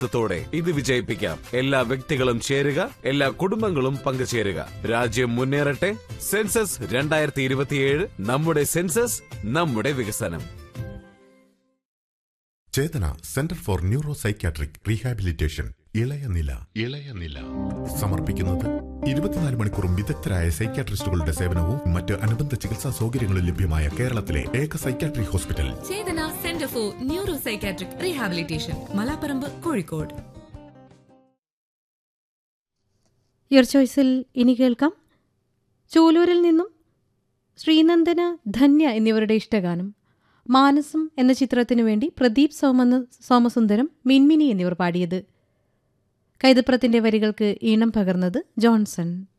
ത്തോടെ ഇത് വിജയിപ്പിക്കാം എല്ലാ വ്യക്തികളും ചേരുക എല്ലാ കുടുംബങ്ങളും പങ്കുചേരുക രാജ്യം മുന്നേറട്ടെ സെൻസസ് രണ്ടായിരത്തി ഇരുപത്തിയേഴ് നമ്മുടെ സെൻസസ് നമ്മുടെ വികസനം Chetana centre for neuro psychiatric rehabilitation ഇളയ നില ഇളയ നില സമർപ്പിക്കുന്നത് ഇരുപത്തിനാല് മണിക്കൂറും വിദഗ്ധരായ സൈക്യാട്രിസ്റ്റുകളുടെ സേവനവും മറ്റ് അനുബന്ധ ചികിത്സാ സൗകര്യങ്ങളും ലഭ്യമായ കേരളത്തിലെ ഏക psychiatry hospital Chetana centre for neuro psychiatric rehabilitation Malaparamba Kozhikode your ചോയ്സിൽ ഇനി കേൾക്കാം ചൂലൂരിൽ നിന്നും ശ്രീനന്ദന ധന്യ എന്നിവരുടെ ഇഷ്ടഗാനം മാനസം എന്ന ചിത്രത്തിനു വേണ്ടി പ്രദീപ് സോമന് സോമസുന്ദരം മിൻമിനി എന്നിവർ പാടിയത് കൈതപ്രത്തിന്റെ വരികൾക്ക് ഈണം പകർന്നത് ജോൺസൺ